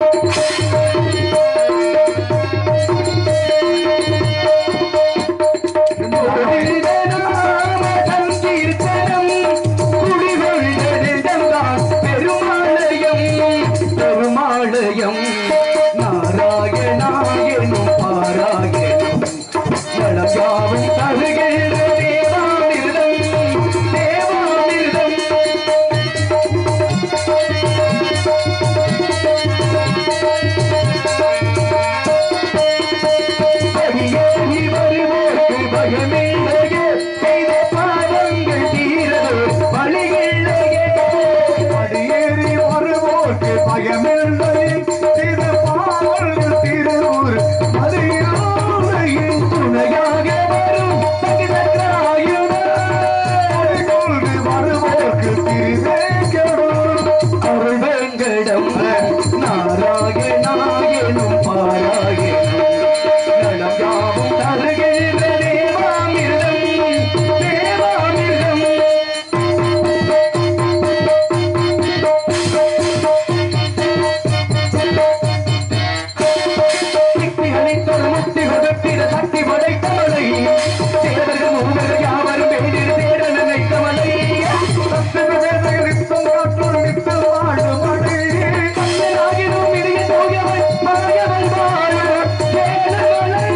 பெருமாளயம் நாராயணாயனும் பாராயணம் வளர்ச்சாவும் தருகிற தேவாமிர்தம் தேவாமிர்தம் அடியேறி வருவோர்க்கு பயமில்லையே செய்த பாவங்கள் தீரவே வழியில்லையே அடியேறி வருவோர்க்கு பயமில்லை செய்த பாவங்கள் திருவூர் மதியோரையின் துணையாக வரும் சகிதராயுதம் கொண்டு வருவோர்க்கு திருவேங்கடம் அருள் வெங்கடம் நாராயணாயனும் பாராயணம் நலம் யாவும் தருகின்ற தேவாமிர்தம் தேவாமிர்தம் சித்தி அளித்தொரு முக்தி கொடுத்திட சக்தி படைத்தவளை தேவர்கள் மூவர்கள் யாவரும் வேண்டிய தேட நினைத்தவளை நித்தம் காற்றோடு நித்தம் வாழும் மழை சத்தனாகினும் இடிய தூயவன் மறையவன் வாழ்வன் தேனமலை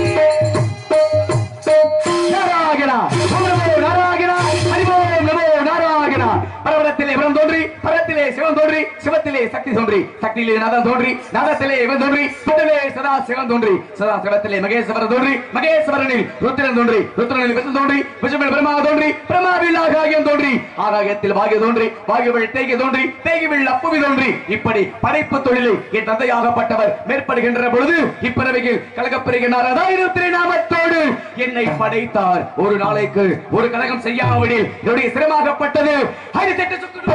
நாராயணா நமோ நாராயணா ஹரிவோம் நமோ நாராயணா பரவலத்திலே இவன் தோன்றி பரத்திலே சிவன் தோன்றி சிவத்திலே சக்தி தோன்றி சக்தியிலே நாதம் தோன்றி நாதத்திலே இவன் தோன்றி சிவத்திலே சதா சிவன் தோன்றி சதா சிவத்திலே மகேஸ்வரன் தோன்றி மகேஸ்வரனில் ருத்திரன் தோன்றி ருத்திரனில் விஷ்ணு தோன்றி விஷ்ணுவில் பிரம்மா தோன்றி பிரம்மாவில் ஆகாயம் தோன்றி ஆகாயத்தில் பாகிய தோன்றி பாகியவில் தேய்கை தோன்றி தேய்கவில் அப்புவி தோன்றி இப்படி படைப்பு தொழிலை என் தந்தையாகப்பட்டவர் மேற்படுகின்ற பொழுது இப்பிறவையில் கலகப்பெறுகின்றார் அதாயிரம் திருநாமத்தோடு என்னை படைத்தார் ஒரு நாளைக்கு ஒரு கலகம் செய்யாவிடில் என்னுடைய சிரமாகப்பட்டது ஆயிரத்தி எட்டு சுற்று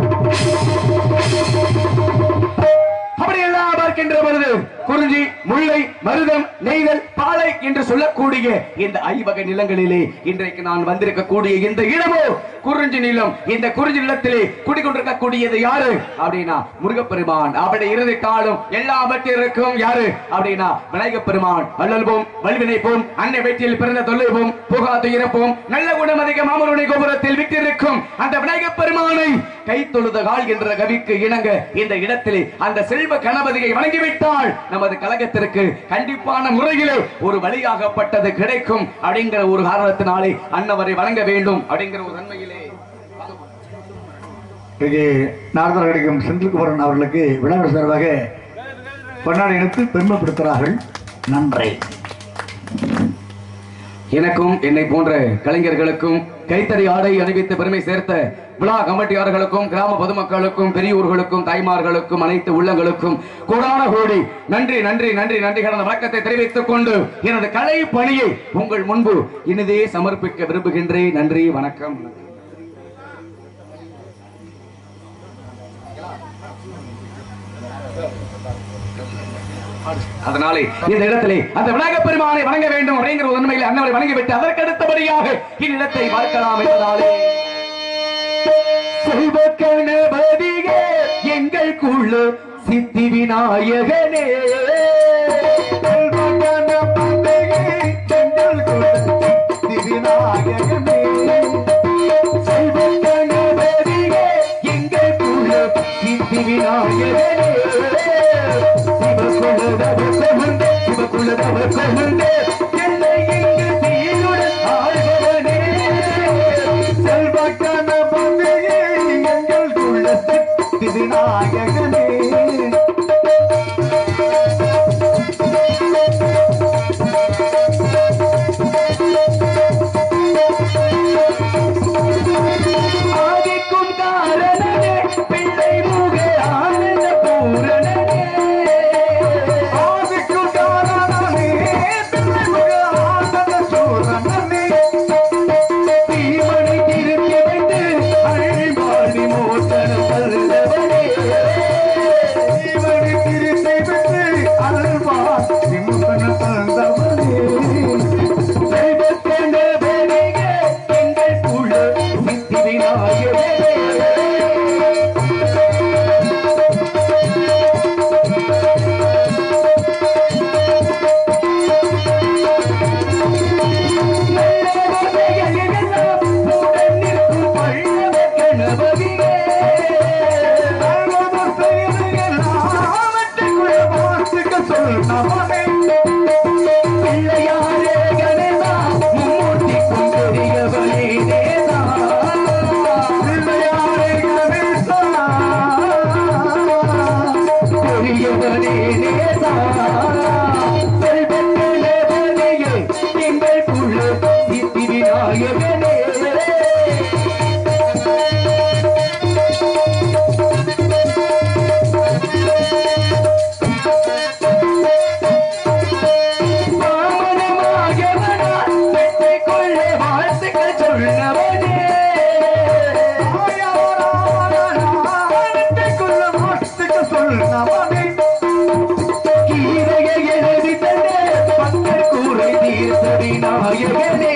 அப்படியெல்லாம் பார்க்கின்ற பொழுது குறிஞ்சி முல்லை மருதம் நெய்தல் பாலை என்று சொல்லக்கூடிய இந்த ஐவகை நிலங்களிலே இன்றைக்கு நான் வந்திருக்கக்கூடிய இந்த இடமோ குறிஞ்சி நிலம் இந்த குறிஞ்சி நிலத்திலே குடிக்கொண்டிருக்கக்கூடியது யாரு அப்படின்னா முருகப்பெருமான் அவருடைய இறுதி காலம் எல்லாவற்றிற்கும் யாரு அப்படின்னா விநாயகப் பெருமான் அல்லல்போம் வல்வினைப்போம் அன்னை வேட்டியில் பிறந்த தொல்லைப்போம் புகா துயிரப்போம் நல்ல குணம் அதிக மாமருடைய கோபுரத்தில் விட்டிருக்கும் அந்த விநாயகப் பெருமானை கை தொழுத கால் என்ற கவிக்கு இணங்க இந்த இடத்திலே அந்த செல்வ கணபதியை வணங்கிவிட்டால் நமது கழகத்திற்கு கண்டிப்பான முறையிலே ஒரு வழியாகப்பட்டது கிடைக்கும் அப்படிங்கிற ஒரு காரணத்தினாலே அன்னவரை வணங்க வேண்டும் அப்படிங்கிற ஒரு நன்மையிலே இங்கே நாரதர் கிடைக்கும் செந்தில்குமரன் அவர்களுக்கு விழாவிட சார்பாக பொன்னாடை இணைத்து பெருமைப்படுத்துகிறார்கள் நன்றி எனக்கும் என்னை போன்ற கலைஞர்களுக்கும் கைத்தறி ஆடை அணிவித்து பெருமை சேர்த்த விழா கமிட்டியாளர்களுக்கும் கிராம பொதுமக்களுக்கும் பெரியோர்களுக்கும் தாய்மார்களுக்கும் அனைத்து உள்ளங்களுக்கும் கோடான கோடி நன்றி நன்றி நன்றி நன்றி கடந்த வணக்கத்தை தெரிவித்துக் கொண்டு எனது கலை பணியை உங்கள் முன்பு இனிதே சமர்ப்பிக்க விரும்புகின்றேன் நன்றி வணக்கம் அதனாலே இந்த இடத்திலே அந்த விநாயகப் பெருமானை வணங்க வேண்டும் அப்படிங்கிற ஒரு உண்மையில் அன்னவரை வணங்கிவிட்டு அதற்கு அடுத்தபடியாக இந்நிலத்தை பார்க்கலாம் என்பதாலே செல்வ கணபதியே எங்கள் குழு சித்தி விநாயகனே செல்வ கணபதியே எங்கள் குழு சித்தி விநாயகனே சிவகுலதவ கொழுந்தே சிவகுலதவ கொழுந்தே என்னை இங்கு சீருடன் ஆழ்பவனே செல்வக்கான பந்தையே எங்கள் குலத்திற்கு விநாயகனே ஆதிக்கும் காரணனே பிள்ளை முக ஆனந்த பூரணனே சொன்னவனே பிள்ளையாரே கணேசா மும்மூர்த்தி கொண்டெறியவனே நேசா பிள்ளையாரே கணேசா பெரியவனே நேசா செல்வத்திலே வலியே எங்கள் புள்ள சித்தி விநாயகனே வாமனமாயவனா வெற்றி கொள்ள வாழ்த்துக்கள் சொன்னவனே ஆயவராமனானத்தைக்குள்ள வார்த்தைக்கு சொன்னவனே கீரையை எழுதி தந்த பக்தர் கூரை தீர்த்த விநாயகனே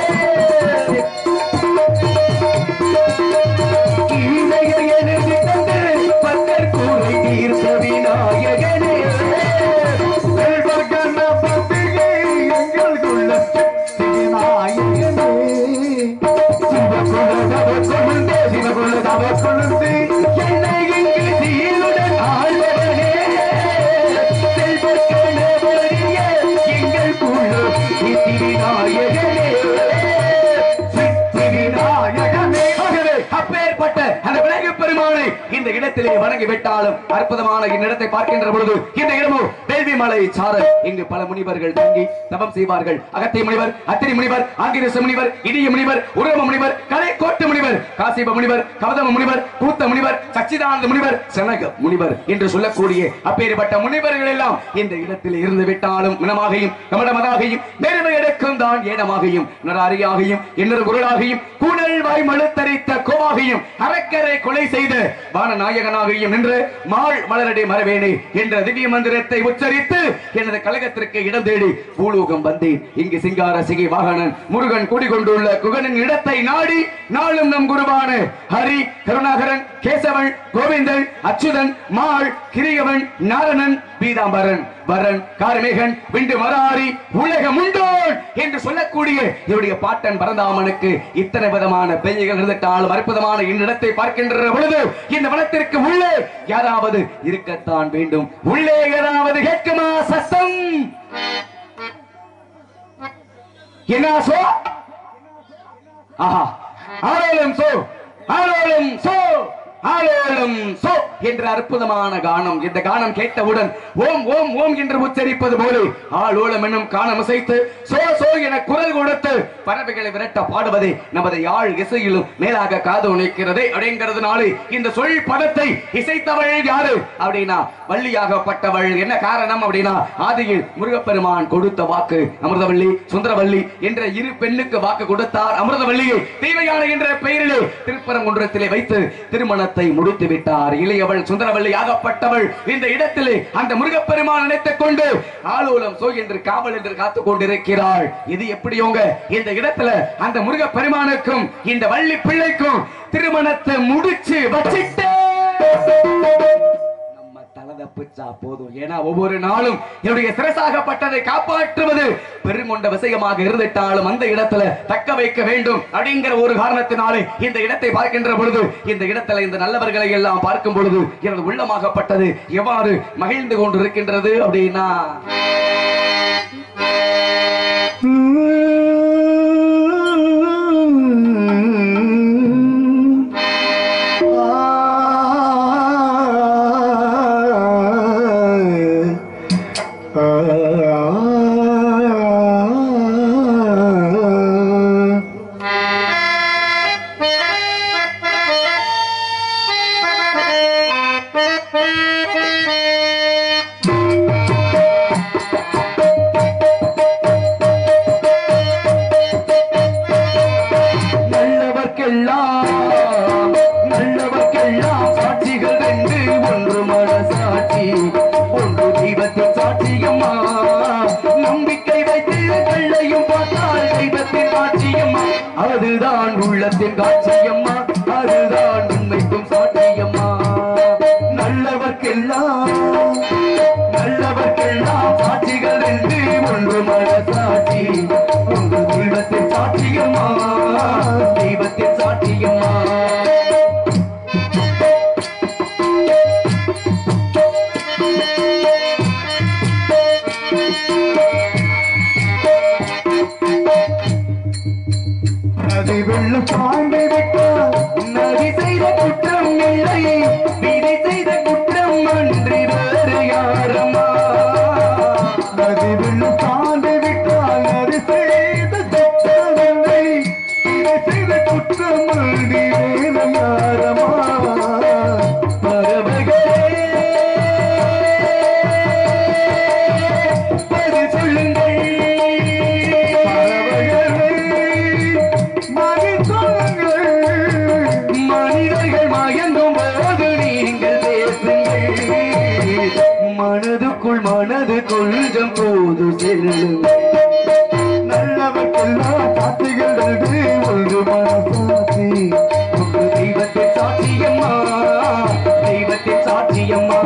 கீரையை எழுதி தந்த பக்தர் கூரை தீர்த்த விநாயகனே செல்வ கணபதியே எங்களுக்குள்ள சக்தி விநாயகனே சிவகுல தவ கொழுந்தே சிவகுல தவ கொழுந்தே என்னை இங்கு சீருடன் ஆழ்வனே செல்வக்கணவரியே எங்கள் குழு சித்தி விநாயகனே சித்தி விநாயகனே ஆகவே அப்பேற்பட்ட அந்த விநாயக பெருமானை இந்த இடத்திலே வணங்கி விட்டாலும் அற்புதமான இந்நிலத்தை பார்க்கின்ற பொழுது இந்த இடமோ வேள்வி மலை சாரல் இங்கு பல முனிவர்கள் தங்கி தவம் செய்வார்கள் அகத்திய முனிவர் அத்திரி முனிவர் ஆங்கிரச முனிவர் இடிய முனிவர் உருவ முனிவர் கலை கோட்டு முனிவர் காசிப முனிவர் கவதம முனிவர் கூத்த முனிவர் சச்சிதானந்த முனிவர் செனக முனிவர் என்று சொல்லக்கூடிய அப்பேற்பட்ட முனிவர்கள் எல்லாம் இந்த இடத்தில் இருந்து விட்டாலும் இனமாகையும் கமடமதாகையும் நேர்மை எடுக்கும் தான் ஏனமாகையும் நராரியாகையும் இன்னொரு குரலாகையும் கூடல் வாய் மழுத்தரித்த கோவாகையும் அரக்கரை கொலை செய்த வானநாயகனாகையும் நின்று மாள் மலரடி மரவேணே என்ற திவ்ய மந்திரத்தை உச்சரித்து எனது கழகத்திற்கு இடம் தேடி பூலோகம் வந்தேன் இங்கு சிங்கார சிகை வாகனன் முருகன் குடிகொண்டுள்ள குகனின் இடத்தை நாடி நாளும் நம் குருவான ஹரி கருணாகரன் கேசவன் கோவிந்தன் அச்சுதன் மாள் கிரியவன் நாரணன் பீதாம்பரன் வரன் கார்மேகன் விண்டு மராரி உலகம் உண்டோன் என்று சொல்லக்கூடிய இவருடைய பாட்டன் பரந்தாமனுக்கு இத்தனை விதமான பெய்கள் இருந்துட்டாலும் அற்புதமான இந்நிலத்தை பார்க்கின்ற பொழுது இந்த வனத்திற்கு உள்ளே யாராவது இருக்கத்தான் வேண்டும் உள்ளே யாராவது கேட்குமா சத்தம் என்ன சோ ஆஹா ஆலோலம் சோ ஆலோலம் சோ ஆலோலம் சோ என்ற அற்புதமான கானம் இந்த கானம் கேட்டவுடன் ஓம் ஓம் ஓம் என்று உச்சரிப்பது போல ஆலோலம் என்னும் கானம் இசைத்து சோ சோ என குரல் கொடுத்து பறவைகளை விரட்ட பாடுவதே நமது யாழ் இசையிலும் மேலாக காது உழைக்கிறதே அப்படிங்கிறதுனாலே இந்த சொல் பதத்தை இசைத்தவள் யாரு அப்படின்னா வள்ளியாகப்பட்டவள் என்ன காரணம் அப்படின்னா ஆதியில் முருகப்பெருமான் கொடுத்த வாக்கு அமிர்தவள்ளி சுந்தரவள்ளி என்ற இரு பெண்ணுக்கு வாக்கு கொடுத்தார் அமிர்தவள்ளியை தெய்வயான என்ற பெயரிலே திருப்பரங்குன்றத்திலே வைத்து திருமணத்தை முடித்து விட்டார் இளையவள் சுந்தரவள்ளி ஆகப்பட்டவள் இந்த இடத்திலே அந்த முருகப்பெருமான் நினைத்துக் கொண்டு ஆலோலம் சோ என்று காவல் என்று காத்துக் கொண்டிருக்கிறாள் இது எப்படியோங்க இந்த இடத்துல அந்த முருகப்பெருமானுக்கும் இந்த வள்ளி பிள்ளைக்கும் திருமணத்தை முடிச்சு வச்சிட்டு நம்ம தலை தப்பிச்சா போதும் ஏன்னா ஒவ்வொரு நாளும் என்னுடைய சிரசாகப்பட்டதை காப்பாற்றுவது பெருங்கொண்ட விஷயமாக இருந்துட்டாலும் அந்த இடத்துல தக்க வைக்க வேண்டும் அப்படிங்கிற ஒரு காரணத்தினாலே இந்த இடத்தை பார்க்கின்ற பொழுது இந்த இடத்துல இந்த நல்லவர்களை எல்லாம் பார்க்கும் பொழுது எனது உள்ளமாகப்பட்டது எவ்வாறு மகிழ்ந்து கொண்டிருக்கின்றது அப்படின்னா நல்லவர்க்கெல்லாம் நல்லவர்க்கெல்லாம் சாட்சிகள் ரெண்டு ஒன்று மனசாட்சி ஒன்று தெய்வத்தின் சாட்சியம்மா நம்பிக்கை வைத்து கள்ளையும் பார்த்தால் தெய்வத்தின் சாட்சியம்மா அதுதான் உள்ளத்தின் காட்சியம்மா அதுதான் உண்மைக்கும் சாட்சியம்மா நல்லவர்க்கெல்லாம் நல்லவர்க்கெல்லாம் சாட்சிகள் ரெண்டு ஒன்று மனசாட்சி ஒன்று தெய்வத்தின் சாட்சியம்மா தெய்வத்தின் சாட்சியம்மா தாண்டி விட்டால் நதி செய்த குற்றம் இல்லை விதி செய்த குற்றம் அன்றி வேறு யாரம்மா நதி வெள்ளம் தாண்டி விட்டால் நதி செய்த குற்றமில்லை இதை செய்த குற்றம் அன்றி வேறு யாரம்மா பறவைகளே பதில் சொல்லுங்கள் மனிதர்கள் மயங்கும் போது நீங்கள் பேசுங்கள் மனதுக்குள் மனது கொஞ்சம் போது செல்லுங்கள் நல்லவர்க்கெல்லாம் சாட்சிகள் நல்கு ஒன்று மனசாட்சி உங்கள் தெய்வத்தின் சாட்சியம்மா தெய்வத்தின் சாட்சியம்மா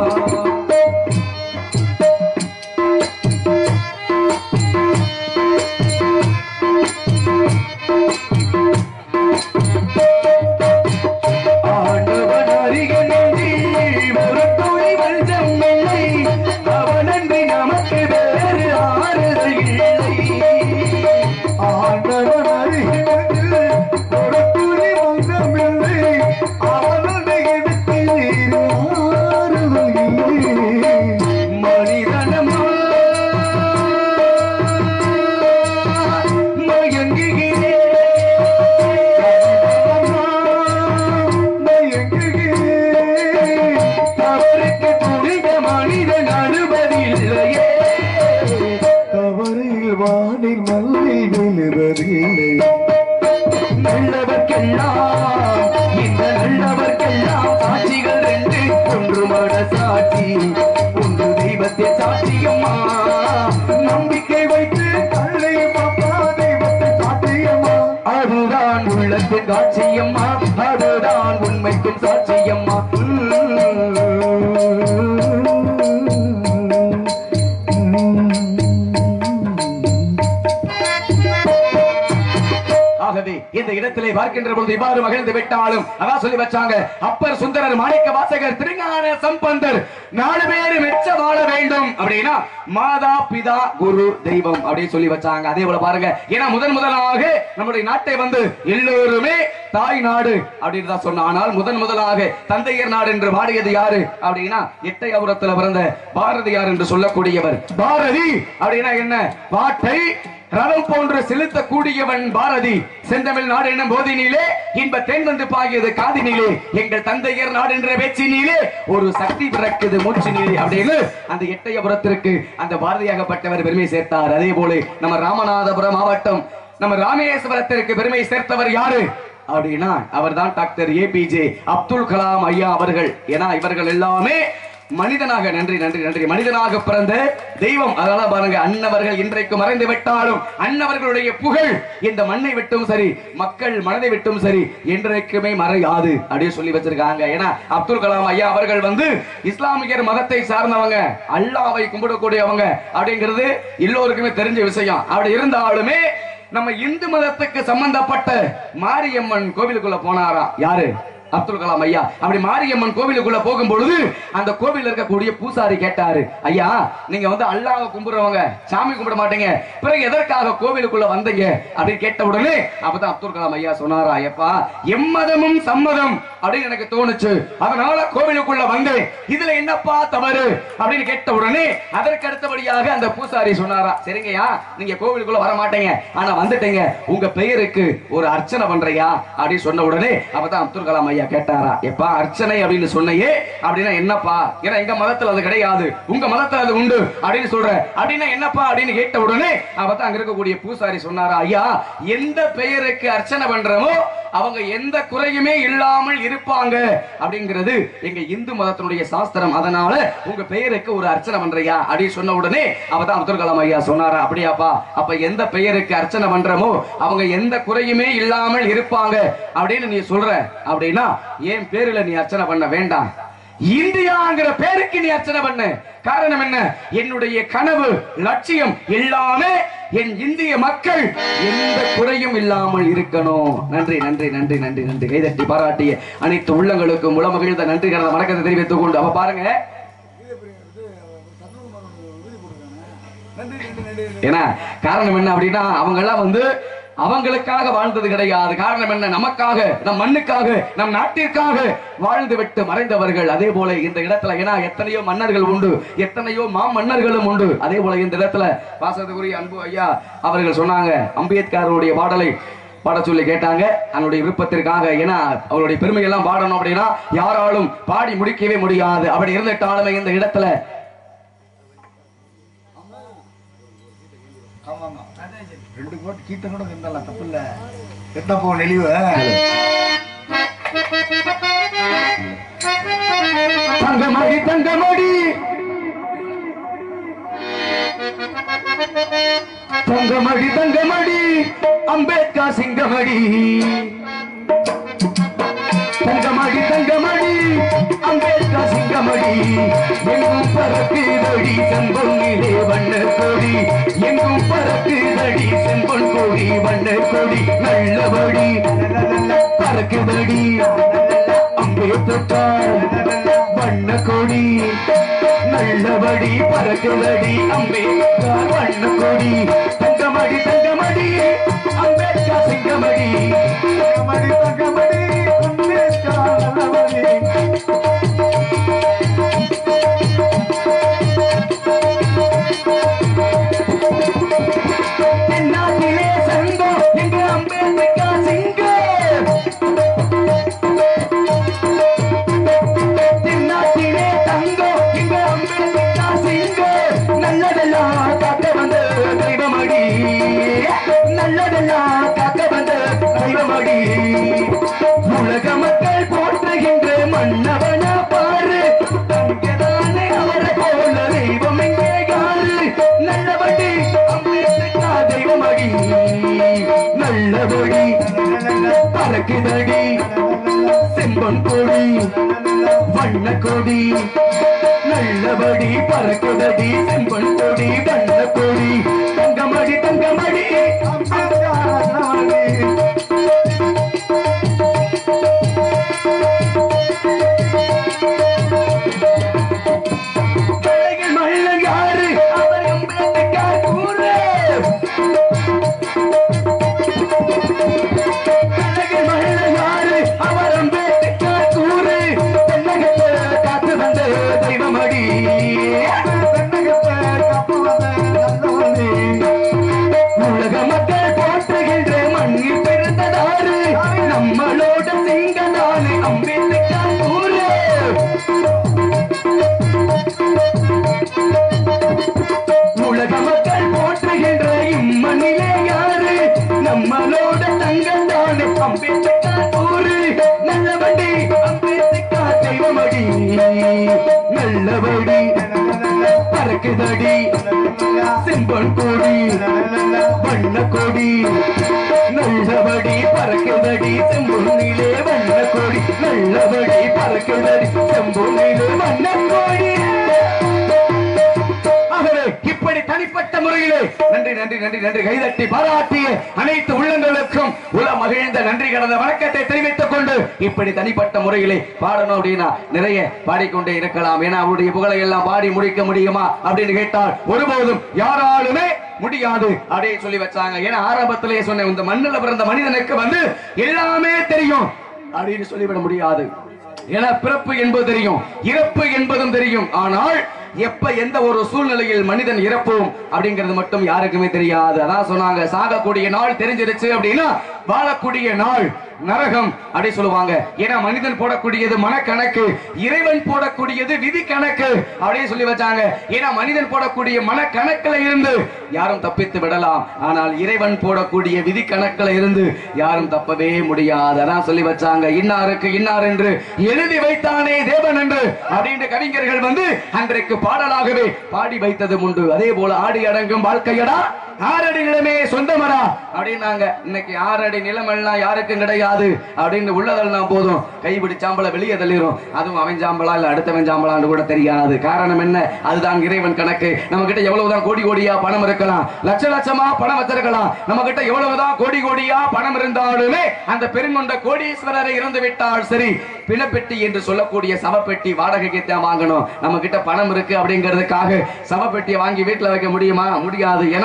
ஆண்டவன் அருகே நெஞ்சில் ஒரு துளி வஞ்சம் இல்லை அவனன்றி நமக்கு வேறு ஆறுதல் இல்லை ஆண்டவன் அருகில் ஒரு துளி மந்தமில்லை அவனுடைய இடத்தில் ஆறுதல் இல்லை மனிதனமா மயங்குகிறேன் தவறுக்கு துணிந்த மனிதன் அனுமதில்லையே தவறில் வானில் மல்லில் விழுவதில்லை நல்லவர்க்கெல்லாம் இந்த நல்லவர்க்கெல்லாம் சாட்சிகள் ரெண்டு ஒன்று மனசாட்சி ஒன்று தெய்வத்தின் சாட்சியம்மா நம்பிக்கை வைத்து தள்ளை பாப்பா தெய்வத்தை சாத்தியமா அதுதான் உள்ளத்தின் காட்சியம்மா அதுதான் உண்மைக்கும் சாட்சியம்மா ஆகவே இந்த இடத்திலே பார்க்கின்ற பொழுது இவ்வாறு மகிழ்ந்து விட்டாலும் அதான் சொல்லி வச்சாங்க அப்பர் சுந்தரர் மாணிக்க வாசகர் திருஞான சம்பந்தர் நாலு பேர் மெச்ச வாழ வேண்டும் அப்படின்னா மாதா பிதா குரு தெய்வம் அப்படின்னு சொல்லி வச்சாங்க அதே போல பாருங்க ஏன்னா முதன் முதலாக நம்முடைய நாட்டை வந்து எல்லோருமே தாய் நாடு அப்படின்னு தான் சொன்ன ஆனால் முதன் முதலாக தந்தையர் நாடு என்று பாடியது யாரு அப்படின்னா எட்டையபுரத்துல பிறந்த பாரதியார் என்று சொல்லக்கூடியவர் பாரதி அப்படின்னா என்ன பாட்டை ரதம் போன்று செலுத்தக்கூடியவன் பாரதி செந்தமிழ் நாடு என்னும் போதினிலே இன்ப தென் வந்து பாகியது காதினிலே எங்கள் தந்தையர் நாடு என்ற பேச்சினிலே ஒரு சக்தி பிறக்குது மூச்சினிலே அப்படின்னு அந்த எட்டயபுரத்திற்கு அந்த பாரதியாகப்பட்டவர் பெருமை சேர்த்தார் அதே போல நம்ம ராமநாதபுரம் மாவட்டம் நம்ம ராமேஸ்வரத்திற்கு பெருமை சேர்த்தவர் யாரு அப்படின்னா அவர்தான் டாக்டர் ஏபிஜே அப்துல் கலாம் ஐயா அவர்கள் ஏன்னா இவர்கள் எல்லாமே மனிதனாக நன்றி நன்றி நன்றி மனிதனாக பிறந்த தெய்வம் அதனால பாருங்க அன்னவர்கள் இன்றைக்கு மறைந்து விட்டாலும் அன்னவர்களுடைய புகழ் இந்த மண்ணை விட்டும் சரி மக்கள் மனதை விட்டும் சரி என்றைக்குமே மறையாது அப்படின்னு சொல்லி வச்சிருக்காங்க ஏன்னா அப்துல் கலாம் ஐயா அவர்கள் வந்து இஸ்லாமியர் மதத்தை சார்ந்தவங்க அல்லாவை கும்பிடக்கூடியவங்க அப்படிங்கிறது எல்லோருக்குமே தெரிஞ்ச விஷயம் அப்படி இருந்தாலுமே நம்ம இந்து மதத்துக்கு சம்பந்தப்பட்ட மாரியம்மன் கோவிலுக்குள்ள போனாரா யாரு அப்துல் கலாம் ஐயா அப்படி மாரியம்மன் கோவிலுக்குள்ள போகும் பொழுது அந்த கோவில் இருக்கக்கூடிய பூசாரி கேட்டாரு ஐயா நீங்க வந்து அல்லாஹ் கும்பிடுறவங்க சாமி கும்பிட மாட்டீங்க பிறகு எதற்காக கோவிலுக்குள்ள வந்தீங்க அப்படின்னு கேட்ட உடனே அப்பதான் அப்துல் கலாம் ஐயா சொன்னாரா ஐயப்பா எம்மதமும் சம்மதம் அப்படின்னு எனக்கு தோணுச்சு அதனால கோவிலுக்குள்ள வந்தேன் இதுல என்னப்பா தவறு அப்படின்னு கேட்ட உடனே அதற்கு அடுத்தபடியாக அந்த பூசாரி சொன்னாரா சரிங்கய்யா நீங்க கோவிலுக்குள்ள வர மாட்டீங்க ஆனா வந்துட்டீங்க உங்க பெயருக்கு ஒரு அர்ச்சனை பண்றியா அப்படின்னு சொன்ன உடனே அப்பதான் அப்துல் கலாம் ஐயா கேட்டாரா எப்பா அர்ச்சனை அப்படின்னு சொன்னையே அப்படின்னா என்னப்பா ஏன்னா எங்க மதத்துல அது கிடையாது உங்க மதத்துல அது உண்டு அப்படின்னு சொல்ற அப்படின்னா என்னப்பா அப்படின்னு கேட்ட உடனே அப்பதான் அங்க இருக்கக்கூடிய பூசாரி சொன்னாரா ஐயா எந்த பெயருக்கு அர்ச்சனை பண்றோமோ அவங்க எந்த குறையுமே இல்லாமல் இருப்பாங்க அப்படிங்கிறது எங்க இந்து மதத்தினுடைய சாஸ்திரம் அதனால உங்க பெயருக்கு ஒரு அர்ச்சனை பண்றியா அப்படின்னு சொன்ன உடனே அவதான் அப்துல் கலாம் ஐயா சொன்னாரா அப்படியாப்பா அப்ப எந்த பெயருக்கு அர்ச்சனை பண்றோமோ அவங்க எந்த குறையுமே இல்லாமல் இருப்பாங்க அப்படின்னு நீ சொல்ற அப்படின்னா என் பேருல நீ அர்ச்சனை பண்ண வேண்டாம் இந்தியாங்கிற பேருக்கு நீ அர்ச்சனை பண்ண காரணம் என்ன என்னுடைய கனவு லட்சியம் எல்லாமே என் இந்திய மக்கள் எந்த குறையும் இல்லாமல் இருக்கணும் நன்றி நன்றி நன்றி நன்றி நன்றி கைதட்டி பாராட்டிய அனைத்து உள்ளங்களுக்கும் உளமகிழ்ந்த நன்றி கடந்த வணக்கத்தை தெரிவித்துக் கொண்டு அப்ப பாருங்க ஏன்னா காரணம் என்ன அப்படின்னா அவங்க எல்லாம் வந்து அவங்களுக்காக வாழ்ந்தது கிடையாது காரணம் என்ன நமக்காக நம் மண்ணுக்காக நம் நாட்டிற்காக வாழ்ந்து விட்டு மறைந்தவர்கள் அதே போல இந்த இடத்துல ஏன்னா எத்தனையோ மன்னர்கள் உண்டு எத்தனையோ மா மன்னர்களும் உண்டு அதே போல இந்த இடத்துல பாசத்துக்குரிய அன்பு ஐயா அவர்கள் சொன்னாங்க அம்பேத்கருடைய பாடலை பாட சொல்லி கேட்டாங்க அவனுடைய விருப்பத்திற்காக ஏன்னா அவருடைய பெருமை எல்லாம் பாடணும் அப்படின்னா யாராலும் பாடி முடிக்கவே முடியாது அப்படி இருந்துட்டாலுமே இந்த இடத்துல ஆமாமா ரெண்டு போட்டு கீட்ட கூட இருந்தாலும் தப்பு இல்ல எத்த போ நெளிவு தங்கமடி தங்கமடி தங்கமடி தங்கமடி அம்பேத்கர் சிங்கமடி தங்கமடி தங்கமடி அம்பேத்கர் சிங்கமடி எங்கும் பறக்குதடி செம்பொன் நிலே வண்ண கொடி எங்கும் பறக்குதடி செம்பொன் கொடி வண்ண கொடி நல்லபடி பறக்குதடி அம்பேத்கர் வண்ண கொடி நல்லபடி பறக்குதடி அம்பேத்கர் வண்ண கொடி தங்கமடி தங்கமடி அம்பேத்கர் சிங்கமடி தங்கமடி தங்கமடி அம்பேத்கர் நல்லபடி தென்னாட்டிலே சங்கம் எங்க அம்பேத்கர் சிங்கம் தென்னாட்டிலே தங்கம் எங்க அம்பேத்கர் சிங்கம் நல்லதெல்லாம் காக்க வந்த தெய்வமடி நல்லதெல்லாம் காக்க வந்த தெய்வமடி உலக மக்கள் போற்றுகின்ற மன்னவன பாரு அங்கதானே அவரை போல தெய்வம் எங்கே யாரு நல்லபடி அம்பேத்கர் தெய்வமடி நல்லபடி பறக்குதடி செம்பன் கொடி வண்ண கொடி நல்லபடி பறக்குதடி செம்பன் கொடி வண்ண கொடி தங்கமடி தங்கமடி மலைகள் மல்லன் யாரு அவர் அம்பேத்கர் கூறு கண்ணகி மகிழ யாரு அவர் அம்பேத்கர் கூறு தென்னகத்தை காத்து வந்த தெய்வமடி உலக மக்கள் போற்றுகின்ற மண்ணில் பிறந்ததாரு நம்மளோட சிங்கதானே அம்பேத்கர் கூறு உலக மக்கள் போற்றுகின்ற இம்மண்ணிலே யாரு நம்மளோட தங்கத்தானே அம்பேத்கர் ஊரு நல்லபடி அம்பேத்கர் தெய்வமடி நல்லபடி பறக்குதடி செம்பன் கொடி வண்ண கொடி நல்லபடி பறக்குதடி செம்பொன்னிலே வண்ண கொடி நல்லபடி பறக்குதடி செம்பொன்னிலே வண்ண கொடி ஆகவே இப்படி தனிப்பட்ட முறையிலே நன்றி நன்றி நன்றி நன்றி கைதட்டி பாராட்டிய அனைத்து உள்ளங்களுக்கும் உல மகிழ்ந்த நன்றி கடந்த வணக்கத்தை தெரிவித்துக் கொண்டு இப்படி தனிப்பட்ட முறையிலே பாடணும் அப்படின்னா நிறைய பாடிக்கொண்டே இருக்கலாம் ஏன்னா அவருடைய புகழை எல்லாம் பாடி முடிக்க முடியுமா அப்படின்னு கேட்டால் ஒருபோதும் யாராலுமே முடியாது அப்படியே சொல்லி வச்சாங்க ஏன்னா ஆரம்பத்திலேயே சொன்ன இந்த மண்ணில் பிறந்த மனிதனுக்கு வந்து எல்லாமே தெரியும் அப்படின்னு சொல்லிவிட முடியாது ஏன்னா பிறப்பு என்பது தெரியும் இறப்பு என்பதும் தெரியும் ஆனால் எப்ப எந்த ஒரு சூழ்நிலையில் மனிதன் இறப்போம் அப்படிங்கிறது மட்டும் யாருக்குமே தெரியாது அதான் சொன்னாங்க சாகக்கூடிய நாள் தெரிஞ்சிருச்சு அப்படின்னா வாழக்கூடிய நாள் நரகம் அப்படி சொல்லுவாங்க ஏன்னா மனிதன் போடக்கூடியது மனக்கணக்கு இறைவன் போடக்கூடியது விதி கணக்கு அப்படின்னு சொல்லி வச்சாங்க ஏன்னா மனிதன் போடக்கூடிய மனக்கணக்குல இருந்து யாரும் தப்பித்து விடலாம் ஆனால் இறைவன் போடக்கூடிய விதி கணக்குல இருந்து யாரும் தப்பவே முடியாது அதான் சொல்லி வச்சாங்க இன்னாருக்கு இன்னார் என்று எழுதி வைத்தானே தேவன் என்று அப்படின்ற கவிஞர்கள் வந்து அன்றைக்கு பாடலாகவே பாடி வைத்ததும் உண்டு அதே போல ஆடி அடங்கும் வாழ்க்கையடா ஆறடி நிலமே சொந்தமரா அப்படின்னாங்க இன்னைக்கு ஆறடி நிலம் எல்லாம் யாருக்கும் கிடையாது அப்படின்னு உள்ளதெல்லாம் போதும் கைப்பிடி சாம்பலை வெளியே தள்ளிரும் அதுவும் அவன் சாம்பலா இல்ல அடுத்தவன் சாம்பலான்னு கூட தெரியாது காரணம் என்ன அதுதான் இறைவன் கணக்கு நம்ம கிட்ட எவ்வளவுதான் கோடி கோடியா பணம் இருக்கலாம் லட்ச லட்சமா பணம் வச்சிருக்கலாம் நம்ம கிட்ட எவ்வளவுதான் கோடி கோடியா பணம் இருந்தாலுமே அந்த பெருங்கொண்ட கோடீஸ்வரரை இறந்து விட்டால் சரி பிணப்பெட்டி என்று சொல்லக்கூடிய சவப்பெட்டி வாடகைக்கு தான் வாங்கணும் நம்ம கிட்ட பணம் இருக்கு அப்படிங்கிறதுக்காக சவப்பெட்டியை வாங்கி வீட்டுல வைக்க முடியுமா முடியாது ஏன்னா ஒரு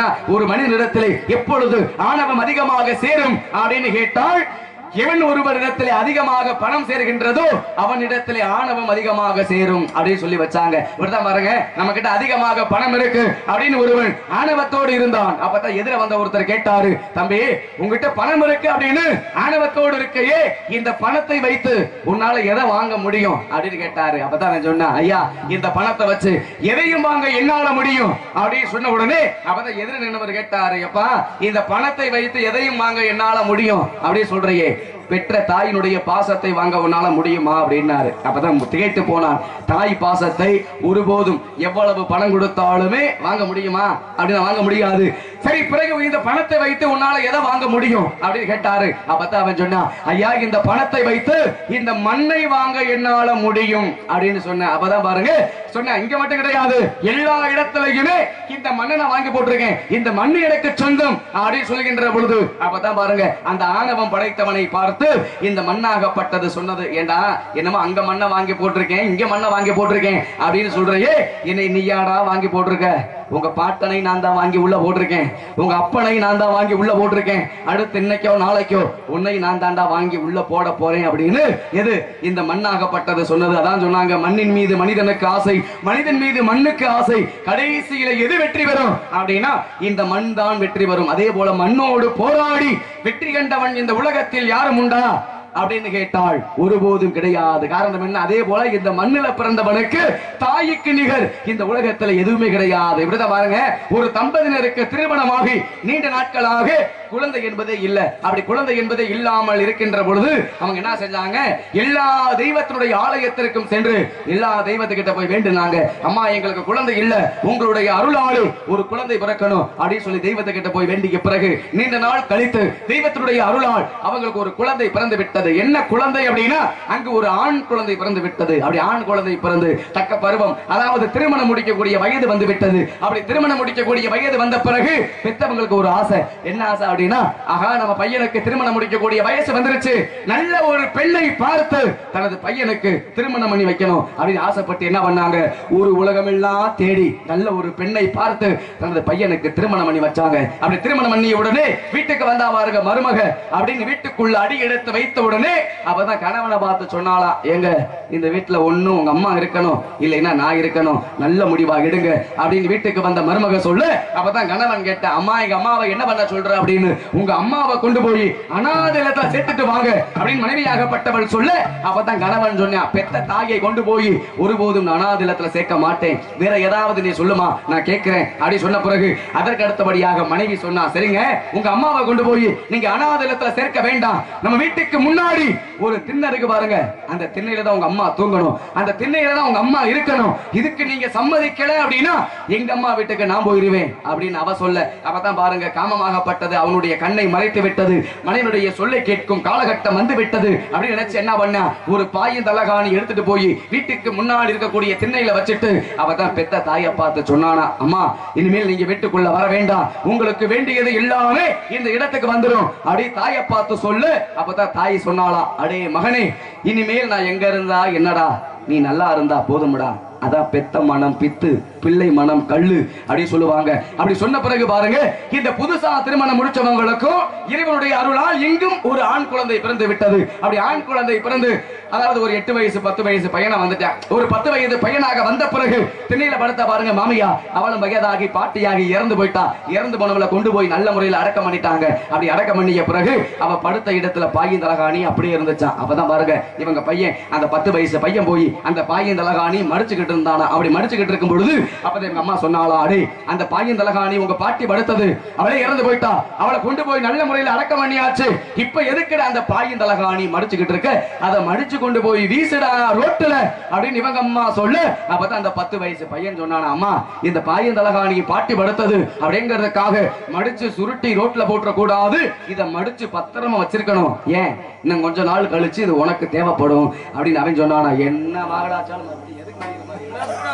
ஒரு மனிதனிடத்திலே எப்பொழுது ஆணவம் அதிகமாக சேரும் அப்படின்னு கேட்டால் எவன் ஒருவரிடத்திலே அதிகமாக பணம் சேர்கின்றதோ அவனிடத்திலே ஆணவம் அதிகமாக சேரும் அப்படின்னு சொல்லி வச்சாங்க இப்படிதான் பாருங்க நம்ம கிட்ட அதிகமாக பணம் இருக்கு அப்படின்னு ஒருவன் ஆணவத்தோடு இருந்தான் அப்பதான் எதிர வந்த ஒருத்தர் கேட்டாரு தம்பி உங்ககிட்ட பணம் இருக்கு அப்படின்னு ஆணவத்தோடு இருக்கையே இந்த பணத்தை வைத்து உன்னால எதை வாங்க முடியும் அப்படின்னு கேட்டாரு அப்பதான் நான் சொன்னேன் ஐயா இந்த பணத்தை வச்சு எதையும் வாங்க என்னால முடியும் அப்படின்னு சொன்ன உடனே அப்பதான் எதிர நின்றவர் கேட்டாரு எப்பா இந்த பணத்தை வைத்து எதையும் வாங்க என்னால முடியும் அப்படின்னு சொல்றியே பெற்ற தாயினுடைய பாசத்தை வாங்க உன்னால முடியுமா அப்படின்னாரு அப்பதான் திகைத்து போனான் தாய் பாசத்தை ஒருபோதும் எவ்வளவு பணம் கொடுத்தாலுமே வாங்க முடியுமா அப்படின்னு வாங்க முடியாது சரி பிறகு இந்த பணத்தை வைத்து உன்னால எதை வாங்க முடியும் அப்படின்னு கேட்டாரு அப்பதான் அவன் சொன்னான் ஐயா இந்த பணத்தை வைத்து இந்த மண்ணை வாங்க என்னால முடியும் அப்படின்னு சொன்னேன் அப்பதான் பாருங்க சொன்னேன் இங்க மட்டும் கிடையாது எல்லா இடத்துலயுமே இந்த மண்ணை நான் வாங்கி போட்டிருக்கேன் இந்த மண்ணு எனக்கு சொந்தம் அப்படின்னு சொல்கின்ற பொழுது அப்பதான் பாருங்க அந்த ஆணவம் படைத்தவனை பார்த்து இந்த மண்ணாகப்பட்டது சொன்னது ஏண்டா என்னமோ அங்க மண்ணை வாங்கி போட்டிருக்கேன் இங்க மண்ணை வாங்கி போட்டிருக்கேன் அப்படின்னு சொல்றையே என்னை நீயாடா வாங்கி போட்டிருக்க உங்க பாட்டனை நான் தான் வாங்கி உள்ள போட்டிருக்கேன் உங்க அப்பனை நான் தான் வாங்கி உள்ள போட்டிருக்கேன் அடுத்து இன்னைக்கோ நாளைக்கோ உன்னை நான் தாண்டா வாங்கி உள்ள போட போறேன் அப்படின்னு எது இந்த மண்ணாகப்பட்டது சொன்னது அதான் சொன்னாங்க மண்ணின் மீது மனிதனுக்கு ஆசை மனிதன் மீது மண்ணுக்கு ஆசை கடைசியில எது வெற்றி பெறும் அப்படின்னா இந்த மண் தான் வெற்றி பெறும் அதே போல மண்ணோடு போராடி வெற்றி கண்டவன் இந்த உலகத்தில் யாரும் உண்டா அப்படின்னு கேட்டாள் ஒருபோதும் கிடையாது காரணம் என்ன அதே போல இந்த மண்ணில பிறந்தவனுக்கு தாய்க்கு நிகர் இந்த உலகத்துல எதுவுமே கிடையாது இப்படிதான் பாருங்க ஒரு தம்பதியினருக்கு திருமணமாகி நீண்ட நாட்களாக குழந்தை என்பதே இல்ல அப்படி குழந்தை என்பதே இல்லாமல் இருக்கின்ற பொழுது அவங்க என்ன செஞ்சாங்க எல்லா தெய்வத்தினுடைய ஆலயத்திற்கும் சென்று எல்லா தெய்வத்துக்கிட்ட போய் வேண்டுனாங்க அம்மா எங்களுக்கு குழந்தை இல்ல உங்களுடைய அருளாளு ஒரு குழந்தை பிறக்கணும் அப்படின்னு சொல்லி தெய்வத்துக்கிட்ட போய் வேண்டிய பிறகு நீண்ட நாள் கழித்து தெய்வத்தினுடைய அருளால் அவங்களுக்கு ஒரு குழந்தை பிறந்து விட்டது என்ன குழந்தை அப்படின்னா அங்கு ஒரு ஆண் குழந்தை பிறந்து விட்டது அப்படி ஆண் குழந்தை பிறந்து தக்க பருவம் அதாவது திருமணம் முடிக்கக்கூடிய வயது வந்து விட்டது அப்படி திருமணம் முடிக்கக்கூடிய வயது வந்த பிறகு பெத்தவங்களுக்கு ஒரு ஆசை என்ன ஆசை அப்படின்னா ஆகா நம்ம பையனுக்கு திருமணம் முடிக்கக்கூடிய வயசு வந்துருச்சு நல்ல ஒரு பெண்ணை பார்த்து தனது பையனுக்கு திருமணம் பண்ணி வைக்கணும் அப்படின்னு ஆசைப்பட்டு என்ன பண்ணாங்க ஒரு உலகமெல்லாம் தேடி நல்ல ஒரு பெண்ணை பார்த்து தனது பையனுக்கு திருமணம் பண்ணி வச்சாங்க அப்படி திருமணம் பண்ணிய உடனே வீட்டுக்கு வந்தா பாருங்க மருமக அப்படின்னு வீட்டுக்குள்ள அடி எடுத்து வைத்த உடனே அவதான் கணவனை பார்த்து சொன்னாளா ஏங்க இந்த வீட்டுல ஒண்ணும் உங்க அம்மா இருக்கணும் இல்லைன்னா நான் இருக்கணும் நல்ல முடிவா எடுங்க அப்படின்னு வீட்டுக்கு வந்த மருமக சொல்லு அப்பதான் கணவன் கேட்ட அம்மா எங்க அம்மாவை என்ன பண்ண சொல்ற அப்படின்னு உங்க அம்மாவை கொண்டு போய் அனாதைலத்துல சேர்த்துட்டு வாங்க அப்படின்னு மனைவியாகப்பட்டவள் சொல்ல அப்பதான் கணவன் சொன்னான் பெத்த தாயை கொண்டு போய் ஒருபோதும் நான் அனாதைலத்துல சேர்க்க மாட்டேன் வேற ஏதாவது நீ சொல்லுமா நான் கேட்கிறேன் அப்படி சொன்ன பிறகு அதற்கு அடுத்தபடியாக மனைவி சொன்னா சரிங்க உங்க அம்மாவை கொண்டு போய் நீங்க அனாதைலத்துல சேர்க்க வேண்டாம் நம்ம வீட்டுக்கு முன்னாடி ஒரு திண்ணை இருக்கு பாருங்க அந்த திண்ணையில தான் உங்க அம்மா தூங்கணும் அந்த திண்ணையில தான் உங்க அம்மா இருக்கணும் இதுக்கு நீங்க சம்மதிக்கல அப்படின்னா எங்க அம்மா வீட்டுக்கு நான் போயிருவேன் அப்படின்னு அவ சொல்ல அவதான் பாருங்க காமமாகப்பட்டது அவனுடைய கண்ணை மறைத்து விட்டது மனைவனுடைய சொல்லை கேட்கும் காலகட்டம் வந்து விட்டது அப்படின்னு நினைச்சு என்ன பண்ண ஒரு பாயின் தலகாணி எடுத்துட்டு போய் வீட்டுக்கு முன்னாடி இருக்கக்கூடிய திண்ணையில வச்சுட்டு அவ தான் பெத்த தாயை பார்த்து சொன்னானா அம்மா இனிமேல் நீங்க வீட்டுக்குள்ள வர வேண்டாம் உங்களுக்கு வேண்டியது எல்லாமே இந்த இடத்துக்கு வந்துடும் அப்படி தாயை பார்த்து சொல்லு அப்பதான் தாய் சொன்னாளா அடே மகனே இனிமேல் நான் எங்க இருந்தா என்னடா நீ நல்லா இருந்தா போதும்டா அதான் பெத்த மனம் பித்து பிள்ளை மனம் கள்ளு அப்படி சொல்லுவாங்க அப்படி சொன்ன பிறகு பாருங்க இந்த புதுசா திருமணம் முடிச்சவங்களுக்கும் இறைவனுடைய அருளால் இங்கும் ஒரு ஆண் குழந்தை பிறந்து விட்டது அப்படி ஆண் குழந்தை பிறந்து அதாவது ஒரு எட்டு வயசு பத்து வயசு பையனா வந்துட்டான் ஒரு பத்து வயது பையனாக வந்த பிறகு திண்ணையில படுத்த பாருங்க மாமியா அவளும் வயதாகி பாட்டியாகி இறந்து போயிட்டா இறந்து போனவளை கொண்டு போய் நல்ல முறையில் அடக்கம் பண்ணிட்டாங்க அப்படி அடக்கம் பண்ணிய பிறகு அவ படுத்த இடத்துல பாயின் தலகாணி அப்படியே இருந்துச்சான் அப்பதான் பாருங்க இவங்க பையன் அந்த பத்து வயசு பையன் போய் அந்த பாயின் தலகாணி மடிச்சுக்கிட்டு இருந்தானா அப்படி மடிச்சுக்கிட்டு இருக்கும் பொழுது அப்பதான் எங்க அம்மா சொன்னாளா அடே அந்த பாயின் தலகாணி உங்க பாட்டி படுத்தது அவளே இறந்து போயிட்டா அவளை கொண்டு போய் நல்ல முறையில் அடக்கம் பண்ணியாச்சு இப்ப எதுக்குடா அந்த பாயின் தலகாணி மடிச்சுக்கிட்டு இருக்க அதை மடிச்சு கொண்டு போய் வீசுடா ரோட்டுல அப்படின்னு இவங்க அம்மா சொல்லு அப்பதான் அந்த பத்து வயசு பையன் சொன்னானா அம்மா இந்த பாயின் தலகாணி பாட்டி படுத்தது அப்படிங்கறதுக்காக மடிச்சு சுருட்டி ரோட்ல போட்டுற கூடாது இதை மடிச்சு பத்திரமா வச்சிருக்கணும் ஏன் இன்னும் கொஞ்ச நாள் கழிச்சு இது உனக்கு தேவைப்படும் அப்படின்னு அவன் சொன்னானா என்ன மாகடாச்சாலும் மறுபடியும் எதுக்கு இது மாதிரி?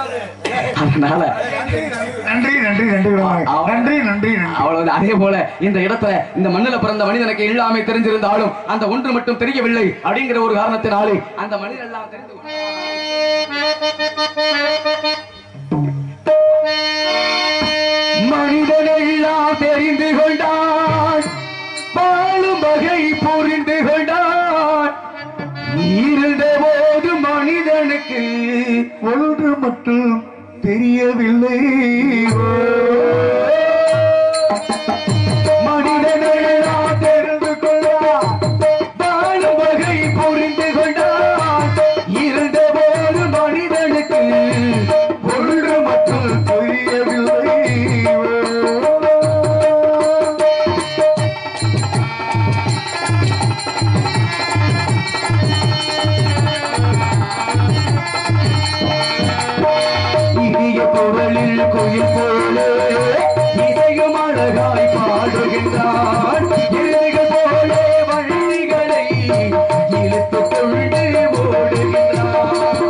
அதனால நன்றி நன்றி நன்றி நன்றி நன்றி நன்றி அவ்வளவு அதே போல இந்த இடத்துல இந்த மண்ணுல பிறந்த மனிதனுக்கு எல்லாமே தெரிஞ்சிருந்தாலும் அந்த ஒன்று மட்டும் தெரியவில்லை அப்படிங்கிற ஒரு காரணத்தினாலே அந்த மனிதன் எல்லாம் தெரிந்து கொண்டான். மனிதன் எல்லாம் தெரிந்து மட்டும் தெரியவில்லை மனிதனை நான் தெரிந்து கொண்டான் வாழும் வகை புரிந்து கொண்டான் இருந்த போது மனிதனுக்கு ஒன்று மட்டும் தெரியவில்லை இனிய குரலில் குயில் போல இசையும் அழகாய் பாடுகின்றான் எருதுகள் போல வழிகளை இழுத்துக் கொண்டு ஓடுகின்றான்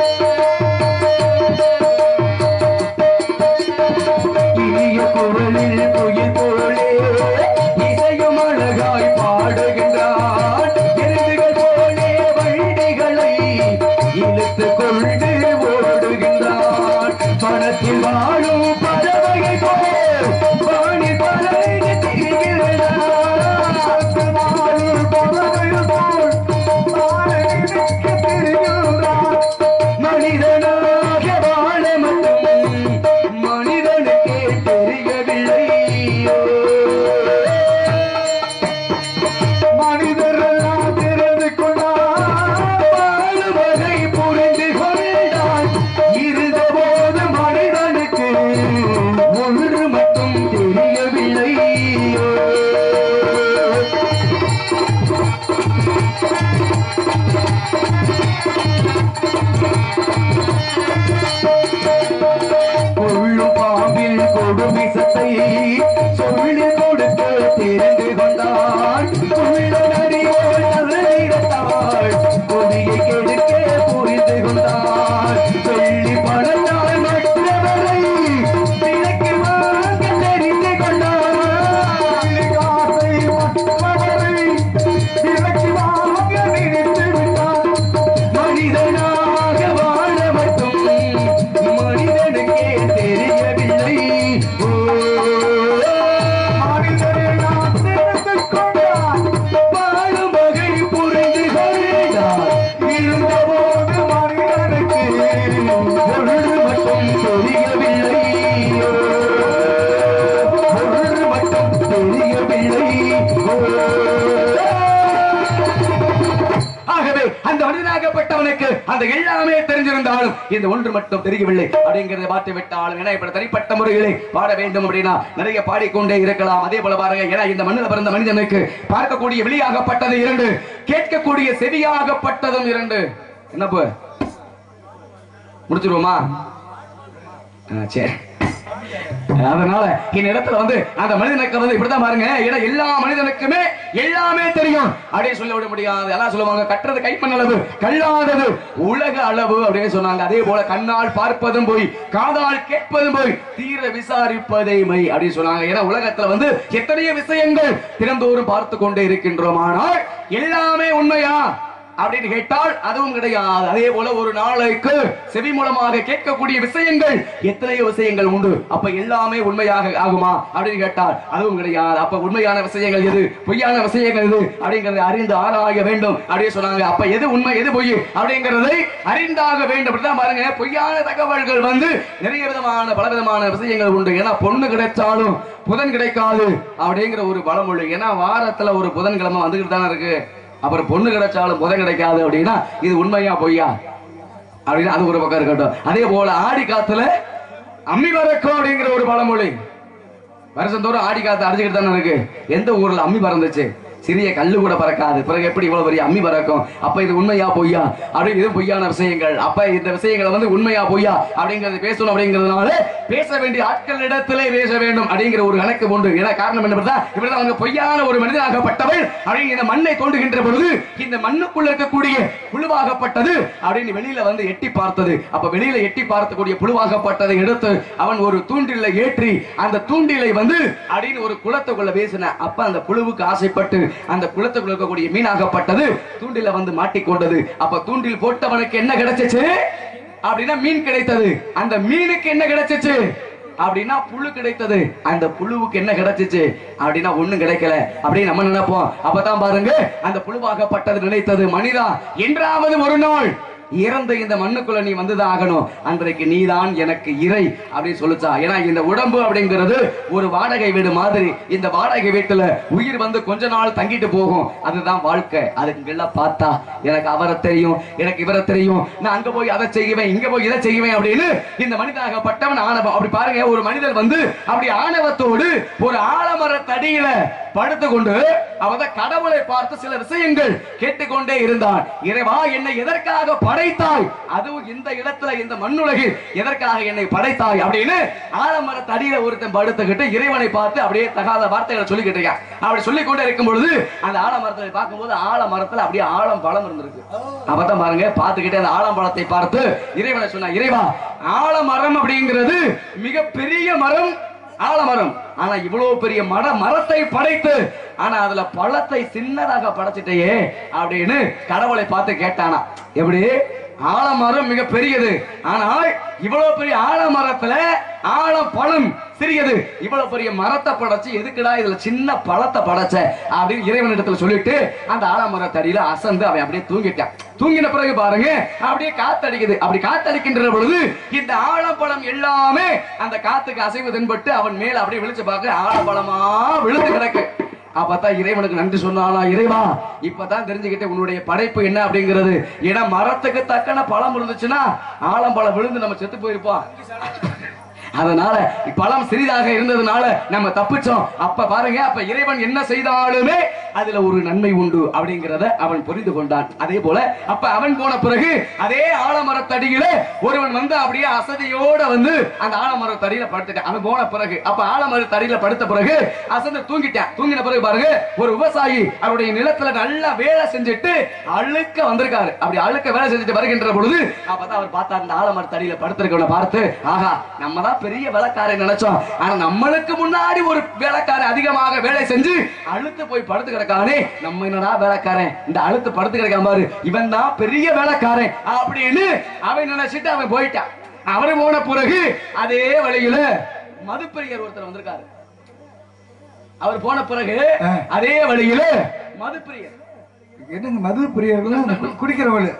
இனிய குரலில் குயில் போலே இசையும் அழகாய் பாடுகின்றான் எருதுகள் போலே வண்டிகளை இழுத்துக் கொண்டு ஓடுகின்றான் பணத்தில் வாழும் பறவையை போல் வாணி பறவை திரிகிறான் மனிதனாக வாழ மட்டும் மனிதனுக்கே தெரியவில்லை மனிதரெல்லாம் தெரிந்து கொண்டார் வாழும் வகை புரிந்து கொண்டான் இருந்தபோது மனிதனுக்கு ஒன்று மட்டும் தெரியவில்லை கொள்ளும் பாம்பில் கொடுமிசத்தை சொல்லி கொடுக்க தெரிந்து கொண்டான் கொள்ள நரியோள் நல்ல நிறத்தாள் கொடியை கெடுக்க புரிந்து கொண்டான் சொல்லி பணத்தால் மற்றவரை விலைக்கு வாங்க தெரிந்து கொண்டான் காசை மற்றவரை விலக்கி வாங்க நினைத்து விட்டார் மனிதனாக வாழ மட்டும் மனிதனுக்கே தெரியவில்லை ஓ மனிதரெல்லாம் தெரிந்து கொண்டார் வாழும் வகை புரிந்து கொண்டார் இருந்தபோது மனிதனுக்கு பொருள் மட்டும் தெரியவில்லை பொருள் மட்டும் தெரியவில்லை ஆகவே அந்த மனிதனாகப்பட்டவனுக்கு அந்த எல்லாமே தெரிஞ்சிருந்தாலும் இந்த ஒன்று மட்டும் தெரியவில்லை அப்படிங்கறத பார்த்து விட்டாலும் ஏன்னா இப்ப தனிப்பட்ட முறைகளை பாட வேண்டும் அப்படின்னா நிறைய பாடிக்கொண்டே இருக்கலாம் அதே போல பாருங்க ஏன்னா இந்த மண்ணில் பிறந்த மனிதனுக்கு பார்க்கக்கூடிய வெளியாகப்பட்டது இரண்டு கேட்கக்கூடிய செவியாகப்பட்டதும் இரண்டு என்னப்பு முடிச்சிருவோமா ஆ, சரி அதனால இந்த இடத்துல வந்து அந்த மனிதனுக்கு வந்து இப்படிதான் பாருங்க ஏன்னா எல்லா மனிதனுக்குமே எல்லாமே தெரியும் அப்படின்னு சொல்ல விட முடியாது அதான் சொல்லுவாங்க கட்டுறது கைப்பண் அளவு கல்லாதது உலக அளவு அப்படின்னு சொன்னாங்க அதே போல கண்ணால் பார்ப்பதும் போய் காதால் கேட்பதும் போய் தீர விசாரிப்பதை மை அப்படின்னு சொன்னாங்க ஏன்னா உலகத்துல வந்து எத்தனையோ விஷயங்கள் தினந்தோறும் பார்த்து கொண்டே இருக்கின்றோம் ஆனால் எல்லாமே உண்மையா அப்படின்னு கேட்டால் அதுவும் கிடையாது அதே போல ஒரு நாளைக்கு செவி மூலமாக கேட்கக்கூடிய விஷயங்கள் எத்தனையோ விஷயங்கள் உண்டு அப்ப எல்லாமே உண்மையாக ஆகுமா அப்படின்னு கேட்டால் அதுவும் கிடையாது அப்ப உண்மையான விஷயங்கள் எது பொய்யான விஷயங்கள் எது அப்படிங்கறதை அறிந்து ஆராய வேண்டும் அப்படின்னு சொன்னாங்க அப்ப எது உண்மை எது பொய் அப்படிங்கறதை அறிந்தாக வேண்டும் அப்படிதான் பாருங்க பொய்யான தகவல்கள் வந்து நிறைய விதமான பல விதமான விஷயங்கள் உண்டு ஏன்னா பொண்ணு கிடைச்சாலும் புதன் கிடைக்காது அப்படிங்கிற ஒரு பழமொழி ஏன்னா வாரத்துல ஒரு புதன்கிழமை வந்துகிட்டு தானே இருக்கு அப்புறம் பொண்ணு கிடைச்சாலும் புதன் கிடைக்காது அப்படின்னா இது உண்மையா பொய்யா அப்படின்னு அது ஒரு பக்கம் இருக்கட்டும் அதே போல ஆடி காத்துல அம்மி பறக்கும் அப்படிங்கிற ஒரு பழமொழி வருஷந்தோறும் ஆடி காத்து அடிச்சுக்கிட்டு தானே இருக்கு எந்த ஊர்ல அம்மி பறந்துச்சு சிறிய கல்லு கூட பறக்காது பிறகு எப்படி இவ்வளவு பெரிய அம்மி பறக்கும் அப்ப இது உண்மையா பொய்யா அப்படின்னு இது பொய்யான விஷயங்கள் அப்ப இந்த விஷயங்களை வந்து உண்மையா பொய்யா அப்படிங்கறது பேசணும் அப்படிங்கிறதுனால பேச வேண்டிய ஆட்கள் இடத்திலே பேச வேண்டும் அப்படிங்கிற ஒரு கணக்கு உண்டு ஏன்னா காரணம் என்ன பார்த்தா இப்படிதான் அவங்க பொய்யான ஒரு மனிதனாகப்பட்டவள் அப்படின்னு இந்த மண்ணை தோண்டுகின்ற பொழுது இந்த மண்ணுக்குள்ள இருக்கக்கூடிய புழுவாகப்பட்டது அப்படின்னு வெளியில வந்து எட்டி பார்த்தது அப்ப வெளியில எட்டி பார்த்தக்கூடிய புழுவாகப்பட்டதை எடுத்து அவன் ஒரு தூண்டில ஏற்றி அந்த தூண்டிலை வந்து அப்படின்னு ஒரு குளத்துக்குள்ள பேசின அப்ப அந்த புழுவுக்கு ஆசைப்பட்டு அந்த குளத்துக்குள்ள இருக்கக்கூடிய மீனாகப்பட்டது தூண்டில வந்து மாட்டிக்கொண்டது அப்ப தூண்டில் போட்டவனுக்கு என்ன கிடைச்சிச்சு அப்படின்னா மீன் கிடைத்தது அந்த மீனுக்கு என்ன கிடைச்சிச்சு அப்படின்னா புழு கிடைத்தது அந்த புழுவுக்கு என்ன கிடைச்சிச்சு அப்படின்னா ஒண்ணும் கிடைக்கல அப்படின்னு நம்ம நினைப்போம் அப்பதான் பாருங்க அந்த புழுவாகப்பட்டது நினைத்தது மனிதா என்றாவது ஒரு நாள் இறந்த இந்த மண்ணுக்குள்ள நீ வந்துதான் ஆகணும் அன்றைக்கு நீதான் எனக்கு இறை அப்படின்னு சொல்லுச்சா ஏன்னா இந்த உடம்பு அப்படிங்கிறது ஒரு வாடகை வீடு மாதிரி இந்த வாடகை வீட்டுல உயிர் வந்து கொஞ்ச நாள் தங்கிட்டு போகும் அதுதான் வாழ்க்கை அதுக்கு எல்லாம் பார்த்தா எனக்கு அவரை தெரியும் எனக்கு இவரை தெரியும் நான் அங்க போய் அதை செய்வேன் இங்க போய் இதை செய்வேன் அப்படின்னு இந்த மனிதனாகப்பட்டவன் ஆணவம் அப்படி பாருங்க ஒரு மனிதர் வந்து அப்படி ஆணவத்தோடு ஒரு ஆலமரத்தடியில படுத்து கொண்டு அவன் கடவுளை பார்த்து சில விஷயங்கள் கேட்டுக்கொண்டே இருந்தான் இறைவா என்னை எதற்காக படைத்தாய் அதுவும் இந்த இடத்துல இந்த மண்ணுலகில் எதற்காக என்னை படைத்தாய் அப்படின்னு ஆலமரத்தடியில ஒருத்தன் படுத்துக்கிட்டு இறைவனை பார்த்து அப்படியே தகாத வார்த்தைகளை சொல்லிக்கிட்டு இருக்கான் அப்படி சொல்லிக் கொண்டே இருக்கும் பொழுது அந்த ஆலமரத்தை பார்க்கும்போது ஆலமரத்துல அப்படியே ஆழம் பழம் இருந்திருக்கு அப்பதான் பாருங்க பார்த்துக்கிட்டே அந்த ஆலம்பழத்தை பார்த்து இறைவனை சொன்னா இறைவா ஆலமரம் அப்படிங்கிறது மிகப்பெரிய மரம் ஆலமரம் ஆனா இவ்வளவு பெரிய மர மரத்தை படைத்து ஆனா அதுல பழத்தை சின்னதாக படைச்சிட்டேயே அப்படின்னு கடவுளை பார்த்து கேட்டானா எப்படி ஆலமரம் மிக பெரியது ஆனால் இவ்வளவு பெரிய ஆலமரத்துல ஆழம் பழம் சிறியது இவ்வளவு பெரிய மரத்தை படைச்சு எதுக்குடா இதுல சின்ன பழத்தை படைச்ச அப்படின்னு இறைவனிடத்துல சொல்லிட்டு அந்த ஆலமரத்தடியில அசந்து அவன் அப்படியே தூங்கிட்டான் தூங்கின பிறகு பாருங்க அப்படியே காத்தடிக்குது அப்படி காத்தடிக்கின்ற பொழுது இந்த ஆழப்பழம் எல்லாமே அந்த காத்துக்கு அசைவு தென்பட்டு அவன் மேல அப்படியே விழிச்சு பார்க்க ஆழப்பழமா விழுந்து கிடக்கு அப்பதான் இறைவனுக்கு நன்றி சொன்னானா இறைவா இப்பதான் தெரிஞ்சுக்கிட்டு உன்னுடைய படைப்பு என்ன அப்படிங்கிறது ஏன்னா மரத்துக்கு தக்கன பழம் இருந்துச்சுன்னா ஆலம்பழம் விழுந்து நம்ம செத்து போயிருப்போம் அதனால பழம் சிறிதாக இருந்ததுனால நம்ம தப்பிச்சோம் அப்ப பாருங்க அப்ப இறைவன் என்ன செய்தாலுமே அதுல ஒரு நன்மை உண்டு அப்படிங்கறத அவன் புரிந்து கொண்டான் அதே போல அப்ப அவன் போன பிறகு அதே ஆலமரத்தடியில ஒருவன் வந்து அப்படியே அசதியோட வந்து அந்த ஆலமரத்தடியில படுத்துட்டான் அவன் போன பிறகு அப்ப ஆலமரத்தடியில படுத்த பிறகு அசந்து தூங்கிட்டான் தூங்கின பிறகு பாருங்க ஒரு விவசாயி அவருடைய நிலத்துல நல்லா வேலை செஞ்சுட்டு அழுக்க வந்திருக்காரு அப்படி அழுக்க வேலை செஞ்சுட்டு வருகின்ற பொழுது அப்பதான் அவர் பார்த்தார் அந்த ஆலமரத்தடியில படுத்திருக்கவனை பார்த்து ஆஹா நம்ம தான் பெரிய வேலைக்காரன் நினைச்சோம் ஆனா நம்மளுக்கு முன்னாடி ஒரு வேலைக்காரன் அதிகமாக வேலை செஞ்சு அழுத்து போய் படுத்து கிடக்கானே நம்ம என்னடா வேலைக்காரன் இந்த அழுத்து படுத்து கிடக்காம பாரு இவன் தான் பெரிய வேலைக்காரன் அப்படின்னு அவன் நினைச்சிட்டு அவன் போயிட்டான் அவரு போன பிறகு அதே வழியில மதுப்பிரியர் ஒருத்தர் வந்திருக்காரு அவர் போன பிறகு அதே வழியில மதுப்பிரியர் என்னங்க மது பிரியர்கள் குடிக்கிறவங்கள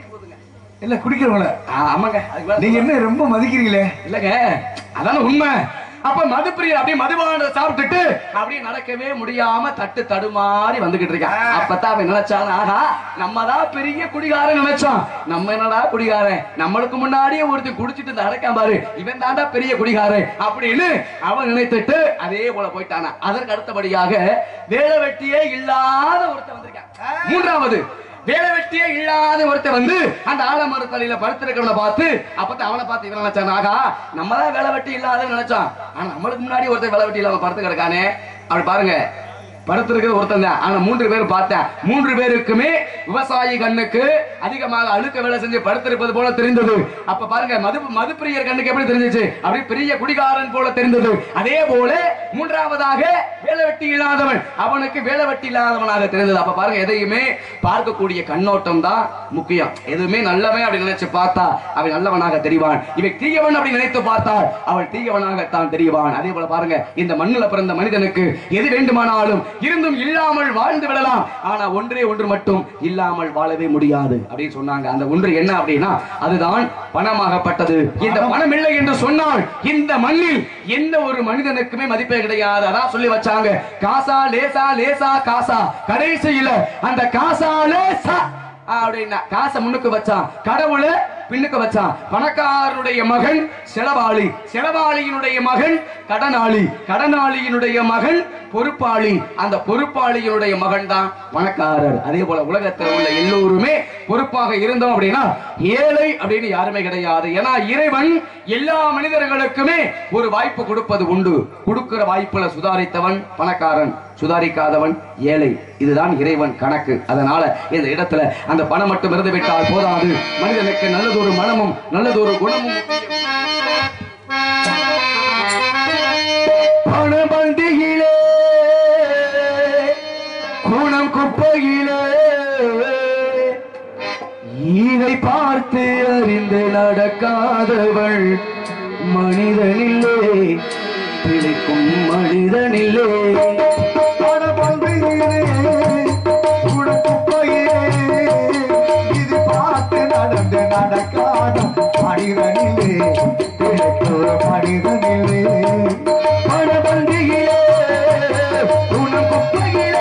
இல்ல குடிக்கிறவங்கள ஆ, ஆமாங்க அதுக்கு மேல நீங்க என்ன ரொம்ப மதிக்கிறீங்களே இல்லங்க அதான உண்மை அப்ப மதுப்பிரியர் அப்படியே மதுபானத்தை சாப்பிட்டுட்டு அப்படியே நடக்கவே முடியாம தட்டு தடுமாறி வந்துகிட்டு இருக்கான் அப்பதான் அவன் நினைச்சான் ஆகா நம்ம தான் பெரிய குடிகாரன் நினைச்சோம் நம்ம என்னடா குடிகாரன் நம்மளுக்கு முன்னாடியே ஒருத்தன் குடிச்சிட்டு இந்த அடக்கான் பாரு இவன் தாண்டா பெரிய குடிகாரன் அப்படின்னு அவன் நினைத்துட்டு அதே போல போயிட்டானா அதற்கு அடுத்தபடியாக வேலை வெட்டியே இல்லாத ஒருத்தன் வந்திருக்கான் மூன்றாவது வேலை வெட்டியே இல்லாத ஒருத்தன் வந்து அந்த ஆலமரத்தலையில படுத்திருக்கிறவனை பார்த்து அப்பதான் அவனை பார்த்து இவன் நினைச்சான் ஆகா நம்ம தான் வேலை வெட்டி இல்லாதன்னு நினைச்சான் ஆனா நம்மளுக்கு முன்னாடி ஒருத்தன் வேலை வெட்டி இல்லாம படுத்து கிடக்கானே அப்படி பாருங்க படுத்திருக்கிறது ஒருத்தன் தான் ஆனா மூன்று பேர் பார்த்தேன் மூன்று பேருக்குமே விவசாயி கண்ணுக்கு அதிகமாக அழுக்க வேலை செஞ்சு படுத்திருப்பது போல தெரிந்தது அப்ப பாருங்க மது மதுப்பிரியர் கண்ணுக்கு எப்படி தெரிஞ்சிச்சு அப்படி பெரிய குடிகாரன் போல தெரிந்தது அதே போல மூன்றாவதாக வேலை வெட்டி இல்லாதவன் அவனுக்கு வேலை வெட்டி இல்லாதவனாக தெரிந்தது அப்ப பாருங்க எதையுமே பார்க்கக்கூடிய கண்ணோட்டம் தான் முக்கியம் எதுவுமே நல்லவன் அப்படி நினைச்சு பார்த்தா அவன் நல்லவனாக தெரிவான் இவன் தீயவன் அப்படி நினைத்து பார்த்தால் அவன் தீயவனாகத்தான் தெரிவான் அதே போல பாருங்க இந்த மண்ணுல பிறந்த மனிதனுக்கு எது வேண்டுமானாலும் இருந்தும் இல்லாமல் வாழ்ந்து விடலாம் ஆனா ஒன்றே ஒன்று மட்டும் இல்லாமல் வாழவே முடியாது அப்படின்னு சொன்னாங்க அந்த ஒன்று என்ன அப்படின்னா அதுதான் பணமாகப்பட்டது இந்த பணம் இல்லை என்று சொன்னால் இந்த மண்ணில் எந்த ஒரு மனிதனுக்குமே மதிப்பே கிடையாது அதான் சொல்லி வச்சாங்க காசா லேசா லேசா காசா கடைசியில அந்த காசா லேசா அப்படின்னா காசை முன்னுக்கு வச்சான் கடவுளை பின்னுக்கு வச்சான் பணக்காரனுடைய மகன் செலவாளி செலவாளியினுடைய மகன் கடனாளி கடனாளியினுடைய மகன் பொறுப்பாளி அந்த பொறுப்பாளியினுடைய மகன் தான் பணக்காரர் அதே போல உலகத்தில் உள்ள எல்லோருமே பொறுப்பாக இருந்தோம் அப்படின்னா ஏழை அப்படின்னு யாருமே கிடையாது ஏன்னா இறைவன் எல்லா மனிதர்களுக்குமே ஒரு வாய்ப்பு கொடுப்பது உண்டு கொடுக்கிற வாய்ப்புல சுதாரித்தவன் பணக்காரன் சுதாரிக்காதவன் ஏழை இதுதான் இறைவன் கணக்கு அதனால இந்த இடத்துல அந்த பணம் மட்டும் இருந்து விட்டால் போதாது மனிதனுக்கு நல்லதொரு மனமும் நல்லதொரு குணமும் பணபந்தியிலே குணம் குப்பையிலே ஈகை பார்த்து அறிந்து நடக்காதவள் மனிதனில்லே பிழைக்கும் மனிதனில்லே இது பார்த்து நடந்து நடக்காத மனிதனிலே எனக்கு ஒரு மனிதனிலே பணபந்தியிலே உணம் குப்பையிலே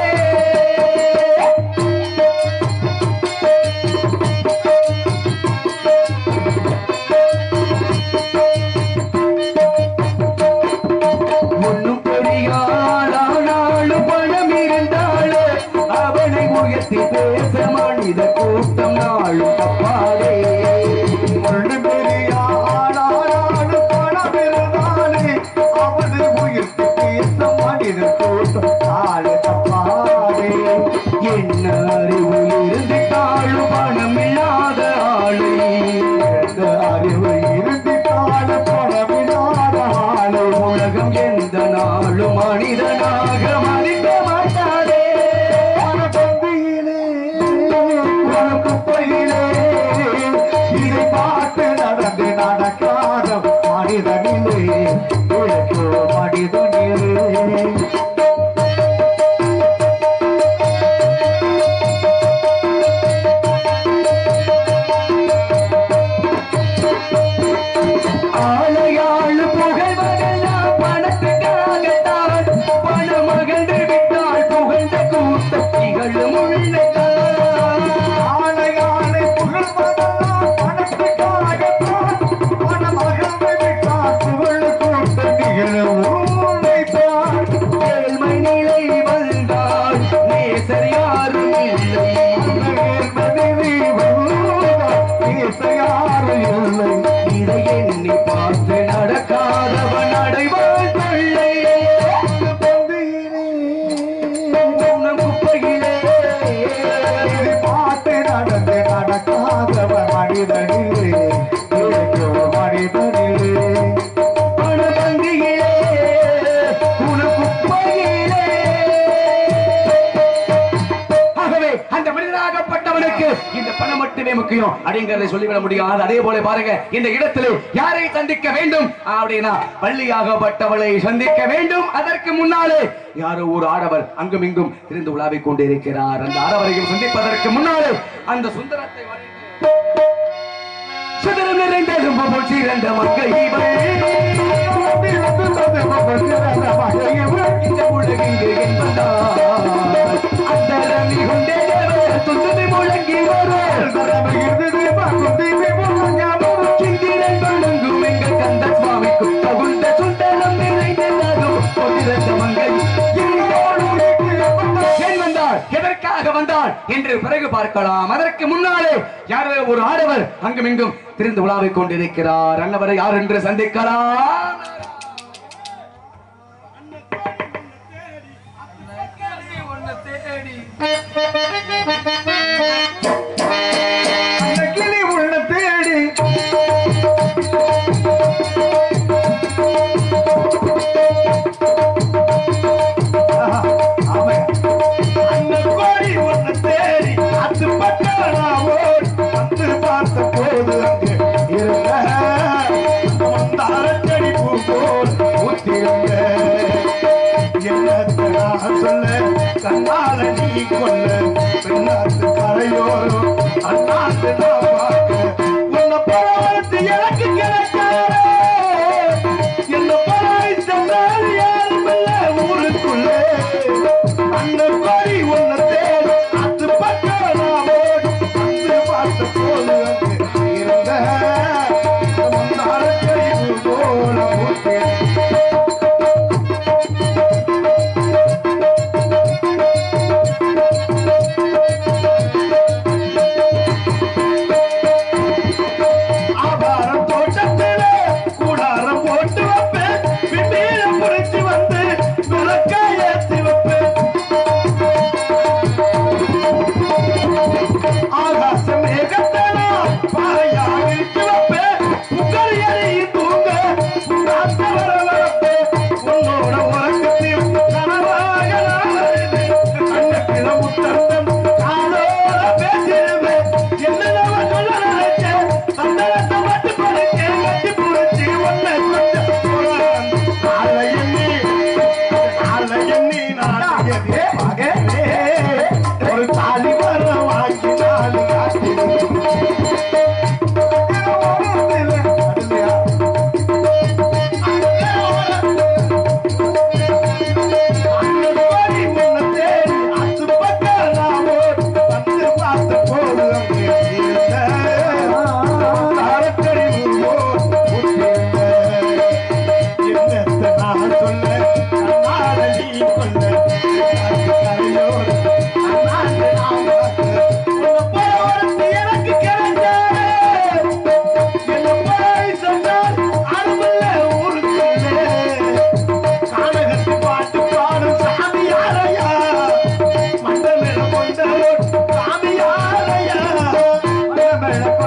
ஒண்ணும் பெரியாளானாலும் பணம் இருந்தாலே அவனை உயர்த்தி பேச மனித கூட்டம் நாளும் தப்பாதே ஒன்று பெரிய ஆளானாலும் பணம் இருந்தாலே அவனை உயிர்த்து பேச மனித கூட்டம் ஆளு தப்பாதே என்ன அறிவு இருந்துட்டாலும் பணம் இல்லாத ஆளு எந்த அறிவு இருந்திட்டால பணமில்லாத ஆளு உலகம் எந்த நாளும் மனிதனாக மதிக்க மாட்டாதே பணபந்தியிலே பணம் குப்பையிலே இதை பார்த்து நடந்து நடக்காத மனிதனிலே எனக்கு மனிதனிலே ஆளையாள் புகழ்வதெல்லாம் பணத்துக்காகத்தான் பணம் மகன்று விட்டால் புகழ்ந்த கூட்டம் திகழும் உள்ளதான் ஆளை ஆளை புகழ்வதெல்லாம் பணத்துக்காகத்தான் பணமகவை விட்டால் புகழ் கூட்ட நிகழும் உண்மைதான் ஏழ்மை நிலை வந்தால் நேசர் யாரும் இல்லை இதை எண்ணி பார்த்து நடக்காதவன் அடைவான் தொல்லை உன்னம் குப்பையிலே பணபந்தியிலே உனக்கு குப்பையிலே ஆகவே அந்த மனிதனாகப்பட்டவனுக்கு இந்த பணம் மட்டுமே முக்கியம் அப்படிங்கறதை சொல்லிவிட முடியாது அதே போல பாருங்க இந்த இடத்திலே யாரை சந்திக்க வேண்டும் அப்படின்னா பள்ளியாகப்பட்டவளை சந்திக்க வேண்டும் அதற்கு முன்னாலே யாரோ ஒரு ஆடவர் அங்கும் இங்கும் இருந்து உலாவிக் கொண்டிருக்கிறார் அந்த ஆடவரையும் சந்திப்பதற்கு முன்னாலே அந்த சுந்தரத்தை வரைந்து சுதரம் நிறைந்த எலும்பு போல் சிறந்த மக்கள் இந்த உலகிங்கு என்பதால் அந்தரம் மிகுந்த தேவர் துந்துதி முழங்கி வரும் சிந்திரன் வணங்கும் எங்கள் கந்த சுவாமிக்கும் தகுந்த சுந்தரம் நிறைந்ததும் பொதிரந்த மங்கை ஏன் வந்தாள் எதற்காக வந்தாள் என்று பிறகு பார்க்கலாம் அதற்கு முன்னாலே யாரோ ஒரு ஆடவர் அங்கும் இங்கும் திரிந்து உலாவிக் கொண்டிருக்கிறார் அன்னவரை யார் என்று சந்திக்கலாம் தேடி ஆஹா, ஆமாம். அந்த கோடி ஒண்ணு தேடி அது பட்டாளா ஓடி வந்து பார்த்த போது அங்கு இருந்த அந்த அரச்சடி பூ போல் ஊத்திருந்த என்னத்தை நான் சொல்ல கண்ணால நீ கொல்ல பெண்ணாத்து கரையோரம் அண்ணாத்து நான் பார்க்க உன்னை பரவத்து எனக்கு கிடைக்காத என்ன பராய் சென்றால் யாரும் இல்லை ஊருக்குள்ளே அந்த கோடி உன்னை தேடி அது பட்டாளா ஓடி வந்து பார்த்த போது அங்கு இருந்த அந்த அரச்சடி பூ போல ஊத்திருந்த ஆபாரம் தோட்டத்திலே கூடாரம் போட்டு வைப்பேன் விட்டீர புடிச்சு வந்து விளக்காய் ஏத்தி வைப்பேன் மேல